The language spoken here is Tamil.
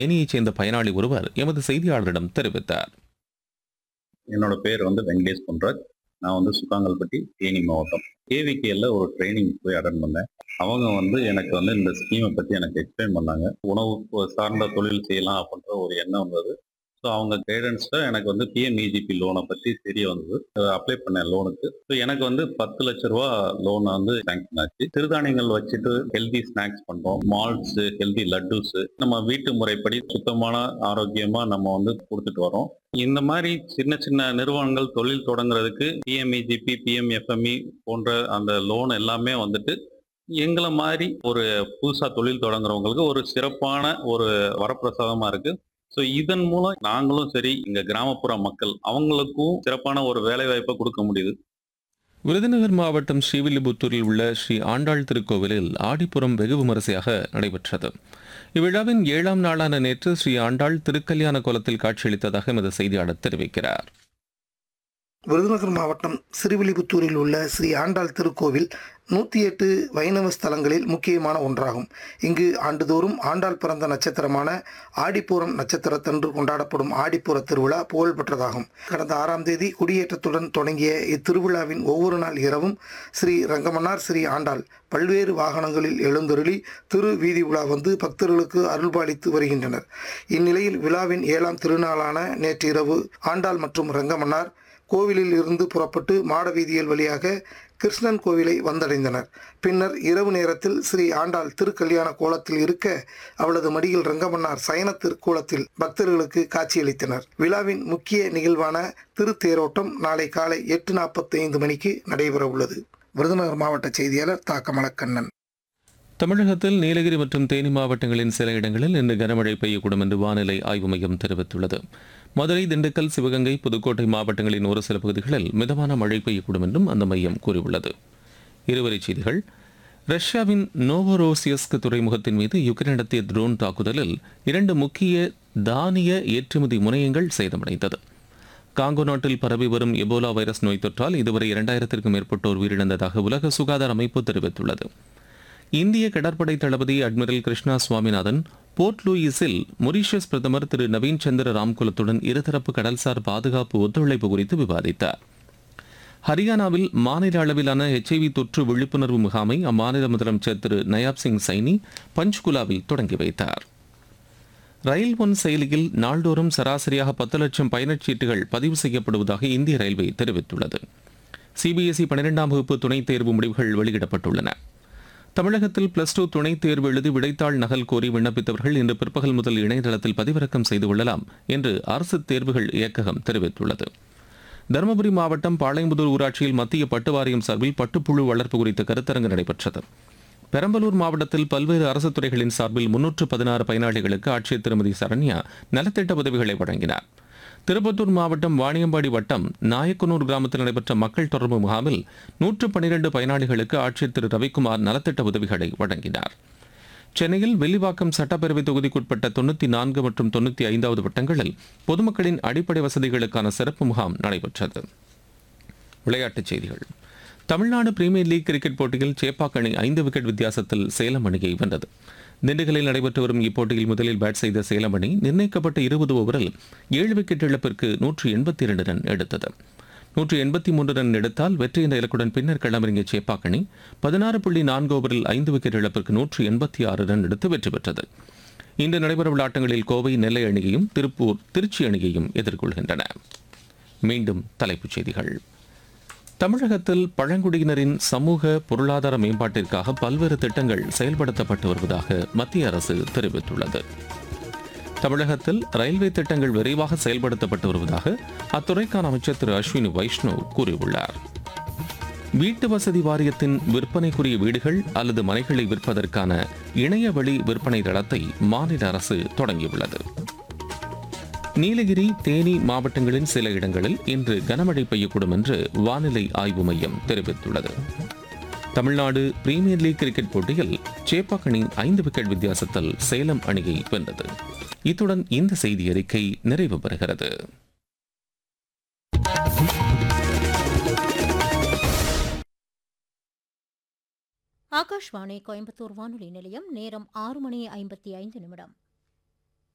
தேனியைச் சேர்ந்த பயனாளி ஒருவர் எமது செய்தியாளரிடம் தெரிவித்தார் என்னோட பேர் வந்து வெங்கடேஷ் பொன்ராஜ் நான் வந்து சுக்காங்கல்பட்டி தேனி மாவட்டம் கேவிகேல ஒரு ட்ரைனிங் போய் அட்டன் பண்ணேன் அவங்க வந்து எனக்கு வந்து இந்த ஸ்கீமை பற்றி எனக்கு எக்ஸ்பிளைன் பண்ணாங்க உணவு சார்ந்த தொழில் செய்யலாம் அப்படின்ற ஒரு எண்ணம் வந்தது ஸோ அவங்க கைடன்ஸில் எனக்கு வந்து பிஎம்இஜிபி லோனை பற்றி தெரிய வந்தது அப்ளை பண்ணேன் லோனுக்கு ஸோ எனக்கு வந்து பத்து லட்ச ரூபா லோன் வந்து சேங்ஷன் ஆச்சு சிறுதானியங்கள் வச்சுட்டு ஹெல்தி ஸ்நாக்ஸ் பண்ணுறோம் மால்ட்ஸ் ஹெல்தி லட்டுஸ் நம்ம வீட்டு முறைப்படி சுத்தமான ஆரோக்கியமாக நம்ம வந்து கொடுத்துட்டு வரோம் இந்த மாதிரி சின்ன சின்ன நிறுவனங்கள் தொழில் தொடங்குறதுக்கு பிஎம்இஜிபி பிஎம்எஃப்எம்இ போன்ற அந்த லோன் எல்லாமே வந்துட்டு எங்களை மாதிரி ஒரு புதுசா தொழில் தொடங்குறவங்களுக்கு ஒரு சிறப்பான ஒரு வரப்பிரசாதமா இருக்கு ஸோ இதன் மூலம் நாங்களும் சரி இங்க கிராமப்புற மக்கள் அவங்களுக்கும் சிறப்பான ஒரு வேலை வாய்ப்பை கொடுக்க முடியுது விருதுநகர் மாவட்டம் ஸ்ரீவில்லிபுத்தூரில் உள்ள ஸ்ரீ ஆண்டாள் திருக்கோவிலில் ஆடிப்புறம் வெகு விமரிசையாக நடைபெற்றது இவ்விழாவின் ஏழாம் நாளான நேற்று ஸ்ரீ ஆண்டாள் திருக்கல்யாண கோலத்தில் காட்சியளித்ததாக எமது செய்தியாளர் தெரிவிக்கிறார் விருதுநகர் மாவட்டம் சிறுவில்லிபுத்தூரில் உள்ள ஸ்ரீ ஆண்டாள் திருக்கோவில் நூற்றி எட்டு வைணவ ஸ்தலங்களில் முக்கியமான ஒன்றாகும் இங்கு ஆண்டுதோறும் ஆண்டாள் பிறந்த நட்சத்திரமான ஆடிப்பூரம் நட்சத்திரத்தன்று கொண்டாடப்படும் ஆடிப்பூர திருவிழா புகழ்பெற்றதாகும் கடந்த ஆறாம் தேதி குடியேற்றத்துடன் தொடங்கிய இத்திருவிழாவின் ஒவ்வொரு நாள் இரவும் ஸ்ரீ ரங்கமன்னார் ஸ்ரீ ஆண்டாள் பல்வேறு வாகனங்களில் எழுந்தருளி திரு வீதி உலா வந்து பக்தர்களுக்கு அருள்பாலித்து வருகின்றனர் இந்நிலையில் விழாவின் ஏழாம் திருநாளான நேற்றிரவு ஆண்டாள் மற்றும் ரங்கமன்னார் கோவிலில் இருந்து புறப்பட்டு மாட வீதியல் வழியாக கிருஷ்ணன் கோவிலை வந்தடைந்தனர் பின்னர் இரவு நேரத்தில் ஸ்ரீ ஆண்டாள் திருக்கல்யாண கோலத்தில் இருக்க அவளது மடியில் ரங்கமன்னார் சயன திருக்கோலத்தில் பக்தர்களுக்கு காட்சியளித்தனர் விழாவின் முக்கிய நிகழ்வான திருத்தேரோட்டம் நாளை காலை எட்டு நாற்பத்தி ஐந்து மணிக்கு நடைபெற உள்ளது விருதுநகர் மாவட்ட செய்தியாளர் தா கமலக்கண்ணன் தமிழகத்தில் நீலகிரி மற்றும் தேனி மாவட்டங்களின் சில இடங்களில் இன்று கனமழை பெய்யக்கூடும் என்று வானிலை ஆய்வு மையம் தெரிவித்துள்ளது மதுரை திண்டுக்கல் சிவகங்கை புதுக்கோட்டை மாவட்டங்களின் ஒரு சில பகுதிகளில் மிதமான மழை பெய்யக்கூடும் என்றும் அந்த மையம் கூறியுள்ளது இருவரிச் செய்திகள் ரஷ்யாவின் நோவோரோசியஸ்க் துறைமுகத்தின் மீது யுக்ரைன் நடத்திய ட்ரோன் தாக்குதலில் இரண்டு முக்கிய தானிய ஏற்றுமதி முனையங்கள் சேதமடைந்தது காங்கோ நாட்டில் பரவி வரும் எபோலா வைரஸ் நோய் தொற்றால் இதுவரை இரண்டாயிரத்திற்கும் மேற்பட்டோர் உயிரிழந்ததாக உலக சுகாதார அமைப்பு தெரிவித்துள்ளது இந்திய கடற்படை தளபதி அட்மிரல் கிருஷ்ணா சுவாமிநாதன் போர்ட் லூயிஸில் மொரீஷியஸ் பிரதமர் திரு நவீன் சந்திர ராம்குலத்துடன் இருதரப்பு கடல்சார் பாதுகாப்பு ஒத்துழைப்பு குறித்து விவாதித்தார் ஹரியானாவில் மாநில அளவிலான எச்ஐவி தொற்று விழிப்புணர்வு முகாமை அம்மாநில முதலமைச்சர் திரு நயாப் சிங் சைனி பஞ்ச்குலாவில் தொடங்கி வைத்தார் ரயில் ஒன் செயலியில் நாள்தோறும் சராசரியாக பத்து லட்சம் பயணச்சீட்டுகள் பதிவு செய்யப்படுவதாக இந்திய ரயில்வே தெரிவித்துள்ளது சிபிஎஸ்இ பன்னிரெண்டாம் வகுப்பு துணைத் தேர்வு முடிவுகள் வெளியிடப்பட்டுள்ளன தமிழகத்தில் பிளஸ் டூ துணைத் தேர்வு எழுதி விடைத்தாள் நகல் கோரி விண்ணப்பித்தவர்கள் இன்று பிற்பகல் முதல் இணையதளத்தில் பதிவிறக்கம் செய்து கொள்ளலாம் என்று அரசு தேர்வுகள் இயக்ககம் தெரிவித்துள்ளது தருமபுரி மாவட்டம் பாளையம்புதூர் ஊராட்சியில் மத்திய பட்டு வாரியம் சார்பில் பட்டுப்புழு வளர்ப்பு குறித்த கருத்தரங்கு நடைபெற்றது பெரம்பலூர் மாவட்டத்தில் பல்வேறு அரசு துறைகளின் சார்பில் முன்னூற்று பதினாறு பயனாளிகளுக்கு ஆட்சியர் திருமதி சரண்யா நலத்திட்ட உதவிகளை வழங்கினார் திருப்பத்தூர் மாவட்டம் வாணியம்பாடி வட்டம் நாயக்கனூர் கிராமத்தில் நடைபெற்ற மக்கள் தொடர்பு முகாமில் நூற்று பனிரெண்டு பயனாளிகளுக்கு ஆட்சியர் திரு ரவிக்குமார் நலத்திட்ட உதவிகளை வழங்கினார் சென்னையில் வெள்ளிவாக்கம் சட்டப்பேரவை தொகுதிக்குட்பட்ட தொண்ணூற்றி நான்கு மற்றும் தொண்ணூற்றி ஐந்தாவது வட்டங்களில் பொதுமக்களின் அடிப்படை வசதிகளுக்கான சிறப்பு முகாம் நடைபெற்றது விளையாட்டுச் செய்திகள் தமிழ்நாடு பிரீமியர் லீக் கிரிக்கெட் போட்டியில் சேப்பாக் அணி ஐந்து விக்கெட் வித்தியாசத்தில் சேலம் அணியை வென்றது திண்டுக்கல்லில் நடைபெற்று வரும் இப்போட்டியில் முதலில் பேட் செய்த சேலம் அணி நிர்ணயிக்கப்பட்ட இருபது ஓவரில் ஏழு விக்கெட் இழப்பிற்கு நூற்று எண்பத்தி இரண்டு ரன் எடுத்தது நூற்று எண்பத்தி மூன்று ரன் எடுத்தால் வெற்றி என்ற இலக்குடன் பின்னர் களமிறங்கிய சேப்பாக் அணி பதினாறு புள்ளி நான்கு ஓவரில் ஐந்து விக்கெட் இழப்பிற்கு நூற்று எண்பத்தி ஆறு ரன் எடுத்து வெற்றி பெற்றது இன்று நடைபெறவுள்ள ஆட்டங்களில் கோவை நெல்லை அணியையும் திருப்பூர் திருச்சி அணியையும் எதிர்கொள்கின்றன மீண்டும் தலைப்புச் செய்திகள் தமிழகத்தில் பழங்குடியினரின் சமூக பொருளாதார மேம்பாட்டிற்காக பல்வேறு திட்டங்கள் செயல்படுத்தப்பட்டு வருவதாக மத்திய அரசு தெரிவித்துள்ளது தமிழகத்தில் ரயில்வே திட்டங்கள் விரைவாக செயல்படுத்தப்பட்டு வருவதாக அத்துறைக்கான அமைச்சர் திரு அஸ்வினி வைஷ்ணவ் கூறியுள்ளார் வீட்டு வசதி வாரியத்தின் விற்பனைக்குரிய வீடுகள் அல்லது மனைகளை விற்பதற்கான இணைய வழி விற்பனை தளத்தை மாநில அரசு தொடங்கியுள்ளது நீலகிரி தேனி மாவட்டங்களின் சில இடங்களில் இன்று கனமழை பெய்யக்கூடும் என்று வானிலை ஆய்வு மையம் தெரிவித்துள்ளது தமிழ்நாடு பிரீமியர் லீக் கிரிக்கெட் போட்டியில் சேப்பாக் அணி ஐந்து விக்கெட் வித்தியாசத்தில் சேலம் அணியை வென்றது இத்துடன் இந்த செய்தி அறிக்கை நிறைவு பெறுகிறது ஆகாஷ்வாணி கோயம்புத்தூர் வானொலி நிலையம் நேரம் ஆறு மணி ஐம்பத்தி ஐந்து நிமிடம்